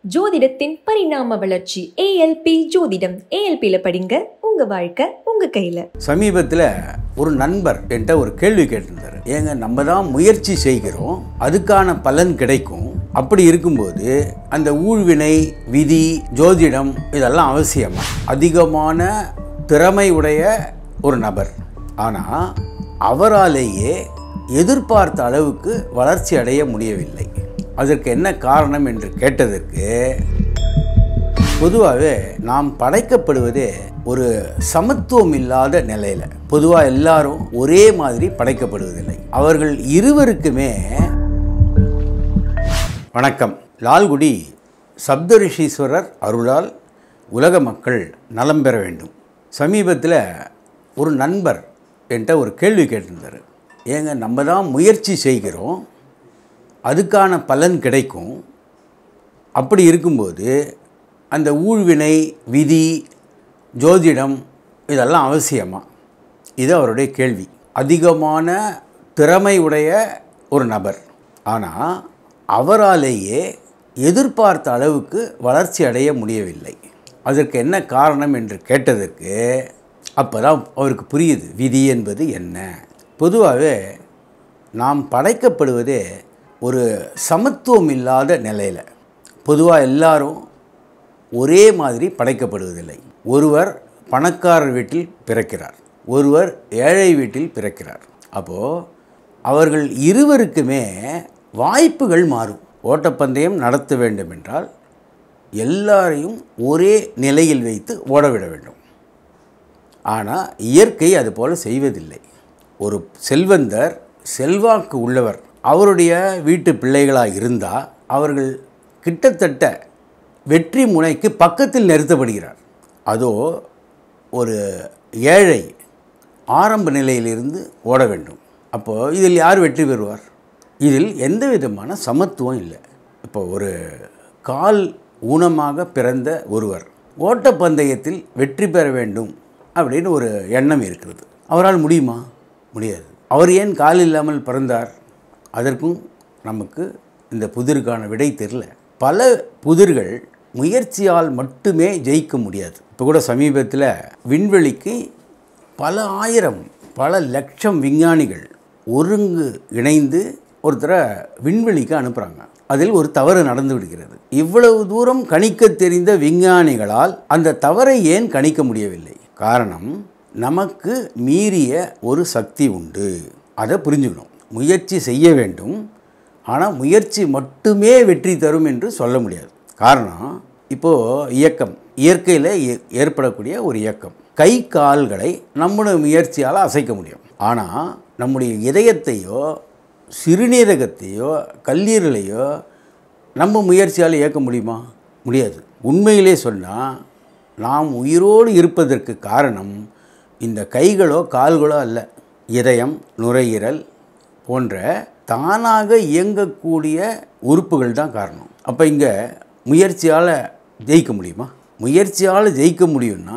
ஜோதிடத்தின் பரிணாம வளர்ச்சி ஏஎல்பி ஜோதிடம் ஏஎல்பியில படிங்க உங்க வாழ்க்கை உங்க கையில சமீபத்தில் ஒரு நண்பர் என்கிட்ட ஒரு கேள்வி கேட்டிருந்தார் ஏங்க நம்ம தான் முயற்சி செய்கிறோம் அதுக்கான பலன் கிடைக்கும் அப்படி இருக்கும்போது அந்த ஊழ்வினை விதி ஜோதிடம் இதெல்லாம் அவசியமா அதிகமான திறமை உடைய ஒரு நபர் ஆனால் அவராலேயே எதிர்பார்த்த அளவுக்கு வளர்ச்சி அடைய முடியவில்லை அதற்கு என்ன காரணம் என்று கேட்டதற்கு பொதுவாகவே நாம் படைக்கப்படுவதே ஒரு சமத்துவம் இல்லாத நிலையில் பொதுவாக எல்லாரும் ஒரே மாதிரி படைக்கப்படுவதில்லை அவர்கள் இருவருக்குமே வணக்கம் லால்குடி சப்தரிஷீஸ்வரர் அருளால் உலக மக்கள் நலம் பெற வேண்டும் சமீபத்தில் ஒரு நண்பர் என்கிட்ட ஒரு கேள்வி கேட்டிருந்தார் ஏங்க நம்ம தான் முயற்சி செய்கிறோம் அதுக்கான பலன் கிடைக்கும் அப்படி இருக்கும்போது அந்த ஊழ்வினை விதி ஜோதிடம் இதெல்லாம் அவசியமா இது அவருடைய கேள்வி அதிகமான திறமை உடைய ஒரு நபர் ஆனால் அவராலேயே எதிர்பார்த்த அளவுக்கு வளர்ச்சி அடைய முடியவில்லை அதற்கு என்ன காரணம் என்று கேட்டதற்கு அப்போ தான் அவருக்கு புரியுது விதி என்பது என்ன பொதுவாகவே நாம் படைக்கப்படுவதே ஒரு சமத்துவம் இல்லாத நிலையில் பொதுவாக எல்லாரும் ஒரே மாதிரி படைக்கப்படுவதில்லை ஒருவர் பணக்காரர் வீட்டில் பிறக்கிறார் ஒருவர் ஏழை வீட்டில் பிறக்கிறார் அப்போது அவர்கள் இருவருக்குமே வாய்ப்புகள் மாறும் ஓட்டப்பந்தயம் நடத்த வேண்டும் என்றால் எல்லாரையும் ஒரே நிலையில் வைத்து ஓடவிட வேண்டும் ஆனால் இயற்கை அதுபோல் செய்வதில்லை ஒரு செல்வந்தர் செல்வாக்கு உள்ளவர் அவருடைய வீட்டு பிள்ளைகளாக இருந்தால் அவர்கள் கிட்டத்தட்ட வெற்றி முனைக்கு பக்கத்தில் நிறுத்தப்படுகிறார் அதோ ஒரு ஏழை ஆரம்ப நிலையிலிருந்து ஓட வேண்டும் அப்போது இதில் யார் வெற்றி பெறுவார் இதில் எந்த விதமான சமத்துவம் இல்லை இப்போ ஒரு கால் ஊனமாக பிறந்த ஒருவர் ஓட்டப்பந்தயத்தில் வெற்றி பெற வேண்டும் அப்படின்னு ஒரு எண்ணம் இருக்கிறது அவரால் முடியுமா முடியாது அவர் ஏன் கால் இல்லாமல் பிறந்தார் அதற்கும் நமக்கு இந்த புதிருக்கான விடை தெரில பல புதிர்கள் முயற்சியால் மட்டுமே ஜெயிக்க முடியாது இப்போ கூட சமீபத்தில் விண்வெளிக்கு பல ஆயிரம் பல லட்சம் விஞ்ஞானிகள் ஒருங்கு இணைந்து ஒருத்தரை விண்வெளிக்கு அனுப்புகிறாங்க அதில் ஒரு தவறு நடந்து விடுகிறது இவ்வளவு தூரம் கணிக்க தெரிந்த விஞ்ஞானிகளால் அந்த தவறை ஏன் கணிக்க முடியவில்லை காரணம் நமக்கு மீறிய ஒரு சக்தி உண்டு அதை புரிஞ்சுக்கணும் முயற்சி செய்ய வேண்டும் ஆனால் முயற்சி மட்டுமே வெற்றி தரும் என்று சொல்ல முடியாது காரணம் இப்போது இயக்கம் இயற்கையில் ஏற்படக்கூடிய ஒரு இயக்கம் கை கால்களை நம்முடைய முயற்சியால் அசைக்க முடியும் ஆனால் நம்முடைய இதயத்தையோ சிறுநீரகத்தையோ கல்லீரலையோ நம்ம முயற்சியால் இயக்க முடியுமா முடியாது உண்மையிலே சொன்னால் நாம் உயிரோடு இருப்பதற்கு காரணம் இந்த கைகளோ கால்களோ அல்ல இதயம் நுரையீரல் போன்ற தானாக இயங்கக்கூடிய உறுப்புகள் தான் காரணம் அப்போ இங்கே முயற்சியால் ஜெயிக்க முடியுமா முயற்சியால் ஜெயிக்க முடியும்னா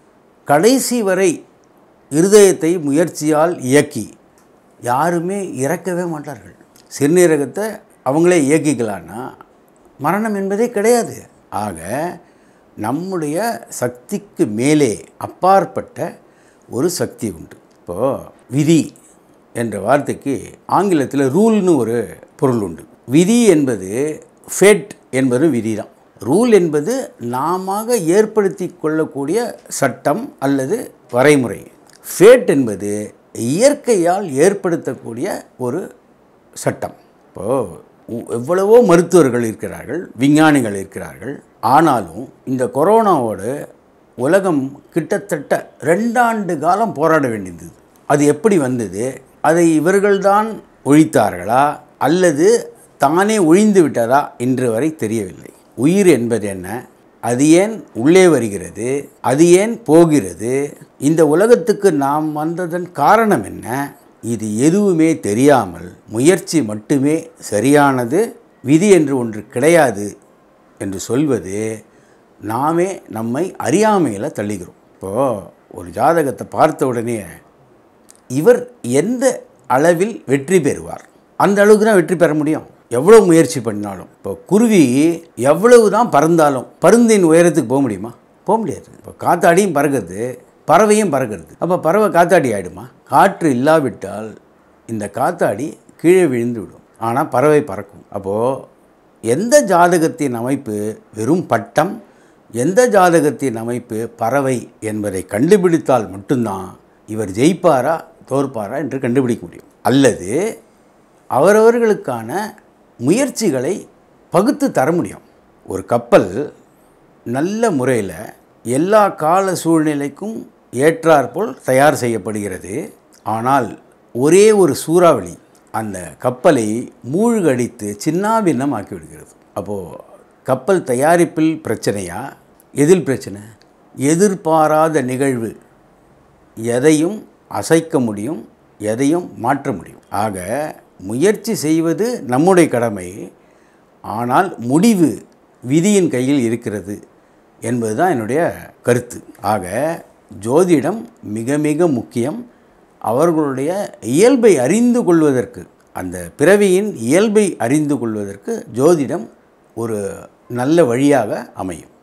கடைசி வரை இருதயத்தை முயற்சியால் இயக்கி யாருமே இறக்கவே மாட்டார்கள் சிறுநீரகத்தை அவங்களே இயக்கிக்கலான்னா மரணம் என்பதே கிடையாது ஆக நம்முடைய சக்திக்கு மேலே அப்பாற்பட்ட ஒரு சக்தி உண்டு இப்போது விதி என்ற வார்த்தைக்கு ஆங்கிலத்தில் ரூல்னு ஒரு பொருள் உண்டு விதி என்பது ஃபேட் என்பது விதி தான் ரூல் என்பது நாம ஏற்படுத்தி கொள்ளக்கூடிய சட்டம் அல்லது வரைமுறை ஃபேட் என்பது இயற்கையால் ஏற்படுத்தக்கூடிய ஒரு சட்டம் இப்போது எவ்வளவோ மருத்துவர்கள் இருக்கிறார்கள் விஞ்ஞானிகள் இருக்கிறார்கள் ஆனாலும் இந்த கொரோனாவோடு உலகம் கிட்டத்தட்ட ரெண்டாண்டு காலம் போராட வேண்டியது அது எப்படி வந்தது அதை இவர்கள்தான் ஒழித்தார்களா அல்லது தானே ஒழிந்து விட்டதா இன்று வரை தெரியவில்லை உயிர் என்பது என்ன அது ஏன் உள்ளே வருகிறது அது ஏன் போகிறது இந்த உலகத்துக்கு நாம் வந்ததன் காரணம் என்ன இது எதுவுமே தெரியாமல் முயற்சி மட்டுமே சரியானது விதி என்று ஒன்று கிடையாது என்று சொல்வது நாமே நம்மை அறியாமையில் தள்ளுகிறோம் இப்போது ஒரு ஜாதகத்தை பார்த்த உடனே இவர் எந்த அளவில் வெற்றி பெறுவார் அந்த அளவுக்கு தான் வெற்றி பெற முடியும் எவ்வளோ முயற்சி பண்ணாலும் இப்போ குருவி எவ்வளவு தான் பறந்தாலும் பருந்தின் உயரத்துக்கு போக முடியுமா போக முடியாது இப்போ காத்தாடியும் பறக்குது பறவையும் பறக்கிறது அப்போ பறவை காத்தாடி ஆகிடுமா காற்று இல்லாவிட்டால் இந்த காத்தாடி கீழே விழுந்து விடும் ஆனால் பறவை பறக்கும் அப்போது எந்த ஜாதகத்தின் அமைப்பு வெறும் பட்டம் எந்த ஜாதகத்தின் அமைப்பு பறவை என்பதை கண்டுபிடித்தால் மட்டும்தான் இவர் ஜெயிப்பாரா தோற்பாரா என்று கண்டுபிடிக்க முடியும் அல்லது அவரவர்களுக்கான முயற்சிகளை பகுத்து தர முடியும் ஒரு கப்பல் நல்ல முறையில் எல்லா கால சூழ்நிலைக்கும் ஏற்றாற்போல் தயார் செய்யப்படுகிறது ஆனால் ஒரே ஒரு சூறாவளி அந்த கப்பலை மூழ்கடித்து சின்னாபின்னம் ஆக்கி விடுகிறது அப்போது கப்பல் தயாரிப்பில் பிரச்சனையா எதில் பிரச்சனை எதிர்பாராத நிகழ்வு எதையும் அசைக்க முடியும் எதையும் மாற்ற முடியும் ஆக முயற்சி செய்வது நம்முடைய கடமை ஆனால் முடிவு விதியின் கையில் இருக்கிறது என்பதுதான் என்னுடைய கருத்து ஆக ஜோதிடம் மிக மிக முக்கியம் அவர்களுடைய இயல்பை அறிந்து கொள்வதற்கு அந்த பிறவியின் இயல்பை அறிந்து கொள்வதற்கு ஜோதிடம் ஒரு நல்ல வழியாக அமையும்